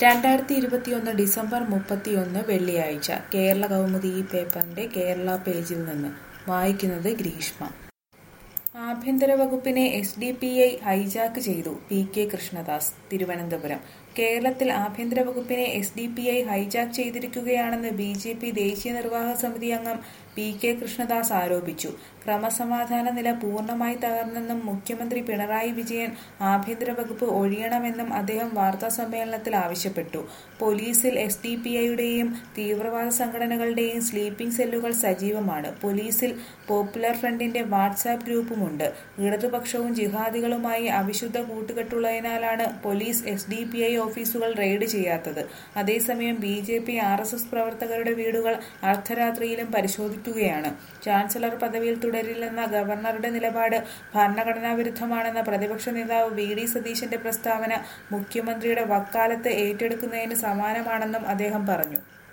രണ്ടായിരത്തി ഇരുപത്തിയൊന്ന് ഡിസംബർ മുപ്പത്തിയൊന്ന് വെള്ളിയാഴ്ച കേരള കൗമുദി ഈ പേപ്പറിന്റെ കേരള പേജിൽ നിന്ന് വായിക്കുന്നത് ഗ്രീഷ്മ ആഭ്യന്തര വകുപ്പിനെ S D P I hijack ചെയ്തു പി കെ കൃഷ്ണദാസ് തിരുവനന്തപുരം കേരളത്തിൽ ആഭ്യന്തര വകുപ്പിനെ S D P I hijack ചെയ്തിരിക്കുകയാണെന്ന് ബി ജെ പി ദേശീയ നിർവാഹക സമിതി അംഗം പി കെ കൃഷ്ണദാസ് ആരോപിച്ചു ക്രമസമാധാന നില പൂർണ്ണമായി തകർന്നെന്നും മുഖ്യമന്ത്രി പിണറായി വിജയൻ ആഭ്യന്തര വകുപ്പ് ഒഴിയണമെന്നും അദ്ദേഹം വാർത്താ സമ്മേളനത്തിൽ ആവശ്യപ്പെട്ടു പോലീസിൽ എസ് ഡി പി ഐയുടെയും തീവ്രവാദ സംഘടനകളുടെയും സ്ലീപ്പിംഗ് സെല്ലുകൾ സജീവമാണ് പോലീസിൽ പോപ്പുലർ ഫ്രണ്ടിന്റെ വാട്സാപ്പ് ഗ്രൂപ്പുമുണ്ട് ഇടതുപക്ഷവും ജിഹാദികളുമായി അവിശുദ്ധ കൂട്ടുകെട്ടുള്ളതിനാലാണ് police S D P I ഓഫീസുകൾ റെയ്ഡ് ചെയ്യാത്തത് അതേസമയം B J P R S S പ്രവർത്തകരുടെ വീടുകൾ അർദ്ധരാത്രിയിലും പരിശോധിക്കുകയാണ് ചാൻസലർ പദവിയിൽ തുടരില്ലെന്ന ഗവർണറുടെ നിലപാട് ഭരണഘടനാ വിരുദ്ധമാണെന്ന പ്രതിപക്ഷ നേതാവ് വി ഡി സതീശന്റെ പ്രസ്താവന മുഖ്യമന്ത്രിയുടെ വക്കാലത്ത് ഏറ്റെടുക്കുന്നതിന് സമാനമാണെന്നും അദ്ദേഹം പറഞ്ഞു